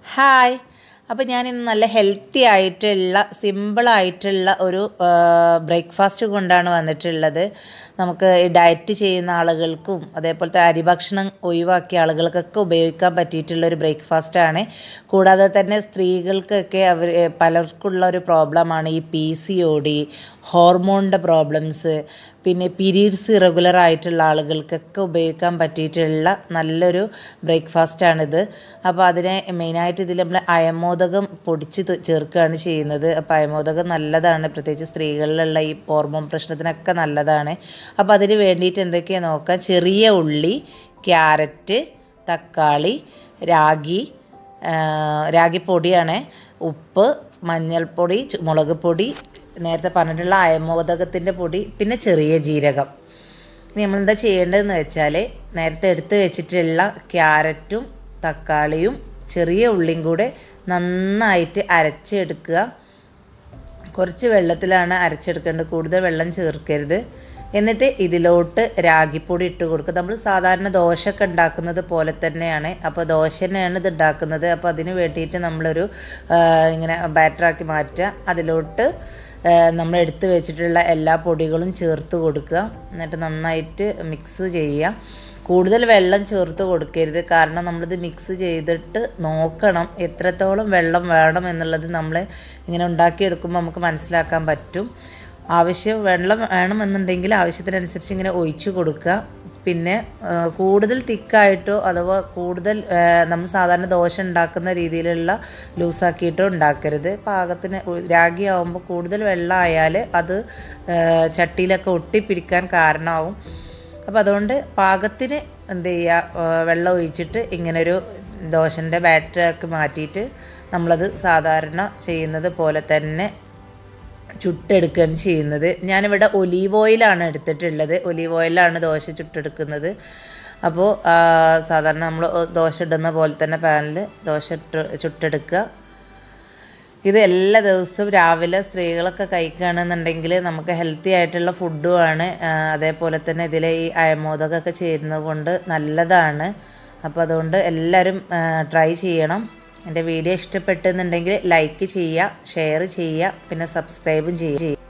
hi അപ്പോൾ ഞാൻ ഇന്ന് നല്ല ഹെൽത്തി ആയിട്ടുള്ള സിമ്പിളായിട്ടുള്ള ഒരു ബ്രേക്ക്ഫാസ്റ്റ് കൊണ്ടാണ് വന്നിട്ടുള്ളത് നമുക്ക് ഈ ഡയറ്റ് ചെയ്യുന്ന ആളുകൾക്കും അതേപോലത്തെ അരിഭക്ഷണം ഒഴിവാക്കിയ ആളുകൾക്കൊക്കെ ഉപയോഗിക്കാൻ പറ്റിയിട്ടുള്ള ഒരു ബ്രേക്ക്ഫാസ്റ്റാണ് കൂടാതെ തന്നെ സ്ത്രീകൾക്കൊക്കെ അവർ പലർക്കുള്ള ഒരു പ്രോബ്ലമാണ് ഈ പി സി ഒ ഡി ഹോർമോണിൻ്റെ പ്രോബ്ലംസ് പിന്നെ പീരീഡ്സ് ഇറഗുലർ ആയിട്ടുള്ള ആളുകൾക്കൊക്കെ ഉപയോഗിക്കാൻ പറ്റിയിട്ടുള്ള നല്ലൊരു ബ്രേക്ക്ഫാസ്റ്റാണിത് അപ്പോൾ അതിനെ മെയിനായിട്ട് ഇതിൽ നമ്മൾ അയമോദകം പൊടിച്ച് ത് ചേർക്കുകയാണ് ചെയ്യുന്നത് അപ്പോൾ അയമോദകം നല്ലതാണ് പ്രത്യേകിച്ച് സ്ത്രീകളിലുള്ള ഈ ഹോർമോൺ പ്രശ്നത്തിനൊക്കെ നല്ലതാണ് അപ്പോൾ അതിന് വേണ്ടിയിട്ട് എന്തൊക്കെയാണ് നോക്കാം ചെറിയ ഉള്ളി ക്യാരറ്റ് തക്കാളി രാഗി രാഗിപ്പൊടിയാണ് ഉപ്പ് മഞ്ഞൾപ്പൊടി മുളക് പൊടി നേരത്തെ പറഞ്ഞിട്ടുള്ള അയമോദകത്തിൻ്റെ പൊടി പിന്നെ ചെറിയ ജീരകം ഇനി നമ്മളെന്താ ചെയ്യേണ്ടതെന്ന് വെച്ചാൽ നേരത്തെ എടുത്ത് വെച്ചിട്ടുള്ള ക്യാരറ്റും തക്കാളിയും ചെറിയ ഉള്ളിയും കൂടെ നന്നായിട്ട് അരച്ചെടുക്കുക കുറച്ച് വെള്ളത്തിലാണ് അരച്ചെടുക്കേണ്ടത് കൂടുതൽ വെള്ളം ചേർക്കരുത് എന്നിട്ട് ഇതിലോട്ട് രാഗിപ്പൊടി ഇട്ട് കൊടുക്കുക നമ്മൾ സാധാരണ ദോശയൊക്കെ ഉണ്ടാക്കുന്നത് പോലെ തന്നെയാണ് അപ്പോൾ ദോശ തന്നെയാണ് ഇത് ഉണ്ടാക്കുന്നത് അപ്പോൾ അതിന് വേണ്ടിയിട്ട് നമ്മളൊരു ഇങ്ങനെ ബാറ്ററാക്കി മാറ്റുക അതിലോട്ട് നമ്മൾ എടുത്ത് വെച്ചിട്ടുള്ള എല്ലാ പൊടികളും ചേർത്ത് കൊടുക്കുക എന്നിട്ട് നന്നായിട്ട് മിക്സ് ചെയ്യുക കൂടുതൽ വെള്ളം ചേർത്ത് കൊടുക്കരുത് കാരണം നമ്മളിത് മിക്സ് ചെയ്തിട്ട് നോക്കണം എത്രത്തോളം വെള്ളം വേണം എന്നുള്ളത് നമ്മൾ ഇങ്ങനെ ഉണ്ടാക്കിയെടുക്കുമ്പോൾ നമുക്ക് മനസ്സിലാക്കാൻ പറ്റും ആവശ്യം വെള്ളം വേണമെന്നുണ്ടെങ്കിൽ ആവശ്യത്തിനനുസരിച്ച് ഇങ്ങനെ ഒഴിച്ചു കൊടുക്കുക പിന്നെ കൂടുതൽ തിക്കായിട്ടോ അഥവാ കൂടുതൽ നമ്മൾ സാധാരണ ദോശ ഉണ്ടാക്കുന്ന രീതിയിലുള്ള ലൂസാക്കിയിട്ടോ ഉണ്ടാക്കരുത് പാകത്തിന് രാഗി ആവുമ്പോൾ കൂടുതൽ വെള്ളമായാൽ അത് ചട്ടിയിലൊക്കെ ഒട്ടിപ്പിടിക്കാൻ കാരണമാവും അപ്പോൾ അതുകൊണ്ട് പാകത്തിന് എന്ത് ചെയ്യുക വെള്ളം ഒഴിച്ചിട്ട് ഇങ്ങനൊരു ദോശൻ്റെ ബാറ്ററാക്കി മാറ്റിയിട്ട് നമ്മളത് സാധാരണ ചെയ്യുന്നത് പോലെ തന്നെ ചുട്ടെടുക്കുകയാണ് ചെയ്യുന്നത് ഞാനിവിടെ ഒലീവ് ഓയിലാണ് എടുത്തിട്ടുള്ളത് ഒലീവ് ഓയിലാണ് ദോശ ചുട്ടെടുക്കുന്നത് അപ്പോൾ സാധാരണ നമ്മൾ ദോശ ഇടുന്ന പോലെ തന്നെ പാനിൽ ദോശ ഇട്ട് ചുട്ടെടുക്കുക ഇത് എല്ലാ ദിവസവും രാവിലെ സ്ത്രീകളൊക്കെ കഴിക്കുകയാണെന്നുണ്ടെങ്കിൽ നമുക്ക് ഹെൽത്തി ആയിട്ടുള്ള ഫുഡുമാണ് അതേപോലെ തന്നെ ഇതിൽ ഈ അയമോദകമൊക്കെ ചേരുന്നത് കൊണ്ട് നല്ലതാണ് അപ്പോൾ അതുകൊണ്ട് എല്ലാവരും ട്രൈ ചെയ്യണം എൻ്റെ വീഡിയോ ഇഷ്ടപ്പെട്ടെന്നുണ്ടെങ്കിൽ ലൈക്ക് ചെയ്യുക ഷെയർ ചെയ്യുക പിന്നെ സബ്സ്ക്രൈബും ചെയ്യുക